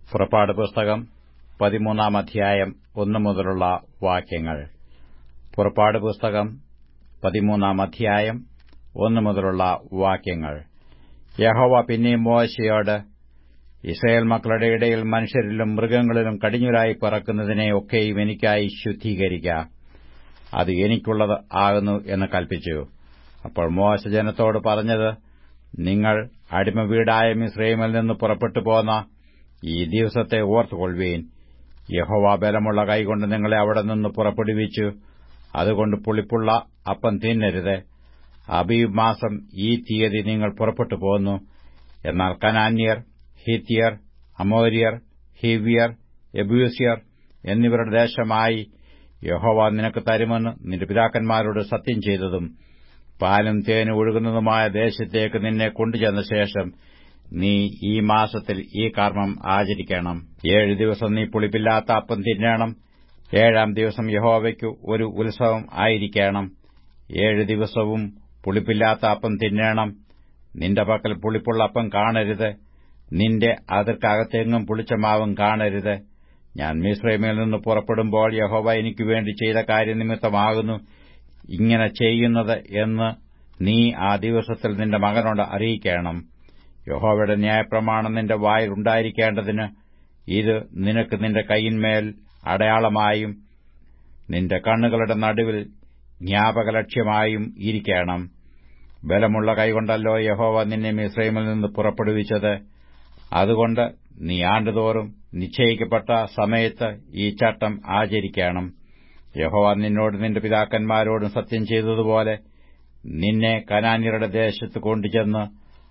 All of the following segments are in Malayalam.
പുറപ്പാട് പുസ്തകം പതിമൂന്നാം അധ്യായം ഒന്നു മുതലുള്ള വാക്യങ്ങൾ പുറപ്പാട് പുസ്തകം പതിമൂന്നാം അധ്യായം ഒന്നു മുതലുള്ള വാക്യങ്ങൾ യഹോവ പിന്നെയും മോശയോട് ഇസ്രയേൽ മക്കളുടെ ഇടയിൽ മനുഷ്യരിലും മൃഗങ്ങളിലും കടിഞ്ഞുരായി പറക്കുന്നതിനെ ഒക്കെയും എനിക്കായി ശുദ്ധീകരിക്ക അത് എനിക്കുള്ളത് ആകുന്നു എന്ന് കൽപ്പിച്ചു അപ്പോൾ മോശ ജനത്തോട് പറഞ്ഞത് നിങ്ങൾ അടിമവീടായ മിസ്രൈമിൽ നിന്ന് പുറപ്പെട്ടു പോന്ന ഈ ദിവസത്തെ ഓർത്തുകൊള്ളുവീൻ യഹോവ ബലമുള്ള കൈകൊണ്ട് നിങ്ങളെ അവിടെ നിന്ന് പുറപ്പെടുവിച്ചു അതുകൊണ്ട് പുളിപ്പുള്ള അപ്പം തിന്നരുത് അബീബ് മാസം ഈ തീയതി നിങ്ങൾ പുറപ്പെട്ടു പോന്നു എന്നാൽ കനാന്യർ ഹിത്യർ അമോര്യർ ഹിവ്യർ എബ്യൂസ്യർ എന്നിവരുടെ ദേശമായി യഹോവ നിനക്ക് തരുമെന്ന് നിന്റെ പിതാക്കന്മാരോട് സത്യം ചെയ്തതും പാലും തേനും ഒഴുകുന്നതുമായ ദേശത്തേക്ക് നിന്നെ കൊണ്ടുചെന്ന ശേഷം നീ ഈ മാസത്തിൽ ഈ കർമ്മം ആചരിക്കണം ഏഴ് ദിവസം നീ പുളിപ്പില്ലാത്ത അപ്പം തിന്നണം ഏഴാം ദിവസം യഹോവയ്ക്ക് ഒരു ഉത്സവം ആയിരിക്കണം ഏഴ് ദിവസവും പുളിപ്പില്ലാത്ത അപ്പം തിന്നണം നിന്റെ പക്കൽ പുളിപ്പുള്ള അപ്പം കാണരുത് നിന്റെ അതിർക്കകത്തെങ്ങും പുളിച്ച മാവും കാണരുത് ഞാൻ മിശ്രമിൽ നിന്ന് പുറപ്പെടുമ്പോൾ യഹോവ എനിക്ക് വേണ്ടി ചെയ്ത കാര്യനിമിത്തമാകുന്നു ഇങ്ങനെ ചെയ്യുന്നത് എന്ന് നീ ആ ദിവസത്തിൽ നിന്റെ മകനോട് അറിയിക്കണം യഹോവയുടെ ന്യായപ്രമാണം നിന്റെ വായിൽ ഉണ്ടായിരിക്കേണ്ടതിന് ഇത് നിനക്ക് നിന്റെ കൈയിന്മേൽ അടയാളമായും നിന്റെ കണ്ണുകളുടെ നടുവിൽ ജ്ഞാപകലക്ഷ്യമായും ഇരിക്കണം ബലമുള്ള കൈകൊണ്ടല്ലോ യഹോവ നിന്നെ മിശ്രൈമിൽ നിന്ന് പുറപ്പെടുവിച്ചത് അതുകൊണ്ട് നീ ആണ്ടുതോറും നിശ്ചയിക്കപ്പെട്ട സമയത്ത് ഈ ചട്ടം ആചരിക്കണം യഹോവ നിന്നോട് നിന്റെ പിതാക്കന്മാരോടും സത്യം ചെയ്തതുപോലെ നിന്നെ കനാന്യരുടെ ദേശത്ത് കൊണ്ടുചെന്ന്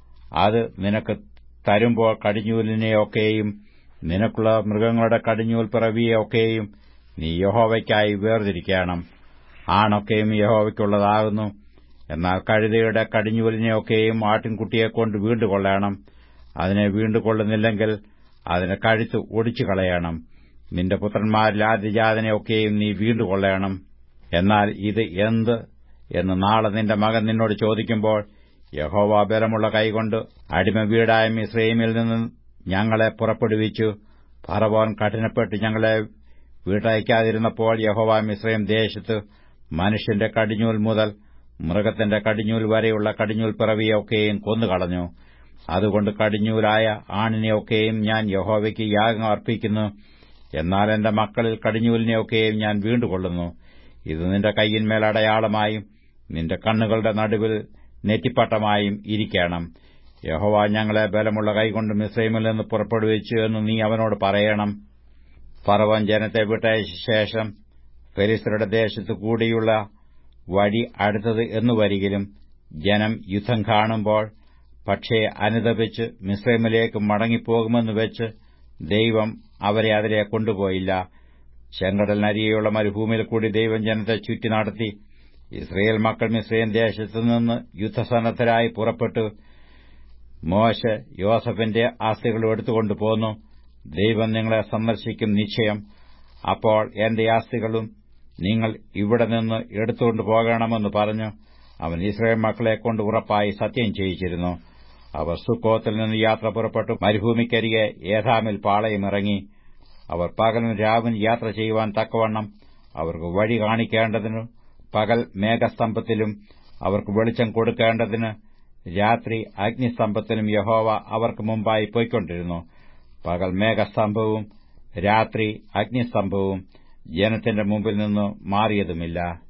അത് നിനക്ക് തരുമ്പോൾ കടിഞ്ഞൂലിനെയൊക്കെയും നിനക്കുള്ള മൃഗങ്ങളുടെ കടിഞ്ഞൂൽ പിറവിയെയൊക്കെയും നീ യഹോവയ്ക്കായി വേർതിരിക്കണം ആണൊക്കെയും യഹോവയ്ക്കുള്ളതാകുന്നു എന്നാൽ കഴുതയുടെ കടിഞ്ഞൂലിനെയൊക്കെയും ആട്ടിൻകുട്ടിയെക്കൊണ്ട് വീണ്ടുകൊള്ളണം അതിനെ വീണ്ടുകൊള്ളുന്നില്ലെങ്കിൽ അതിനെ കഴുത്ത് ഒടിച്ചു കളയണം നിന്റെ പുത്രന്മാരിൽ ആദ്യജാതനെയൊക്കെയും നീ വീണ്ടുകൊള്ളണം എന്നാൽ ഇത് എന്ത് എന്ന് നാളെ നിന്റെ മകൻ നിന്നോട് ചോദിക്കുമ്പോൾ യഹോവ ബലമുള്ള കൈകൊണ്ട് അടിമ വീടായ മിശ്രൈമിൽ നിന്ന് ഞങ്ങളെ പുറപ്പെടുവിച്ചു ഫറവോൻ കഠിനപ്പെട്ട് ഞങ്ങളെ വീട്ടയക്കാതിരുന്നപ്പോൾ യഹോവ മിശ്രൈം ദേശത്ത് മനുഷ്യന്റെ കടിഞ്ഞൂൽ മുതൽ മൃഗത്തിന്റെ കടിഞ്ഞൂൽ വരെയുള്ള കടിഞ്ഞൂൽ പിറവിയൊക്കെയും കൊന്നുകളഞ്ഞു അതുകൊണ്ട് കടിഞ്ഞൂലായ ആണിനെയൊക്കെയും ഞാൻ യഹോവയ്ക്ക് യാഗം അർപ്പിക്കുന്നു എന്നാൽ എന്റെ മക്കളിൽ കടിഞ്ഞൂലിനെയൊക്കെയും ഞാൻ വീണ്ടുകൊള്ളുന്നു ഇത് നിന്റെ കൈയിന്മേൽ അടയാളമായും നിന്റെ കണ്ണുകളുടെ നടുവിൽ നെറ്റിപ്പട്ടമായും ഇരിക്കണം യഹോവ ഞങ്ങളെ ബലമുള്ള കൈകൊണ്ട് മിശ്രൈമിൽ നിന്ന് പുറപ്പെടുവിച്ചു എന്ന് നീ അവനോട് പറയണം ഫറവൻ ജനത്തെ വിട്ടയച്ച ശേഷം ഫെലിസ്തരുടെ ദേശത്ത് കൂടിയുള്ള വഴി അടുത്തത് എന്നു വരികിലും ജനം യുദ്ധം കാണുമ്പോൾ പക്ഷേ അനുദപിച്ച് മിശ്രൈമിലേക്ക് മടങ്ങിപ്പോകുമെന്ന് വെച്ച് ദൈവം അവരെ അതിലെ കൊണ്ടുപോയില്ല ചെങ്കടലിനരികെയുള്ള മരുഭൂമിയിൽ കൂടി ദൈവം ജനത്തെ ചുറ്റി നടത്തി ഇസ്രയേൽ മക്കൾ മിശ്രയൻ ദേശത്തുനിന്ന് യുദ്ധസന്നദ്ധരായി പുറപ്പെട്ടു മോശ യോസഫിന്റെ ആസ്തികളും എടുത്തുകൊണ്ടു പോന്നു ദൈവം നിങ്ങളെ സന്ദർശിക്കും നിശ്ചയം അപ്പോൾ എന്റെ ആസ്തികളും നിങ്ങൾ ഇവിടെ നിന്ന് എടുത്തുകൊണ്ടു പോകണമെന്ന് പറഞ്ഞു അവൻ ഇസ്രയേൽ മക്കളെ കൊണ്ട് ഉറപ്പായി സത്യം ചെയ്യിച്ചിരുന്നു അവർ സുക്കോത്തിൽ നിന്ന് യാത്ര പുറപ്പെട്ടു മരുഭൂമിക്കരികെ ഏതാമിൽ പാളയമിറങ്ങി അവർ പകലും രാവും യാത്ര ചെയ്യുവാൻ തക്കവണ്ണം അവർക്ക് വഴി കാണിക്കേണ്ടതിനു പകൽ മേഘസ്തംഭത്തിലും അവർക്ക് വെളിച്ചം കൊടുക്കേണ്ടതിന് രാത്രി അഗ്നിസ്തംഭത്തിലും യഹോവ അവർക്ക് മുമ്പായി പോയിക്കൊണ്ടിരുന്നു പകൽ മേഘസ്തംഭവും രാത്രി അഗ്നിസ്തംഭവും ജനത്തിന്റെ മുമ്പിൽ നിന്ന് മാറിയതുമില്ല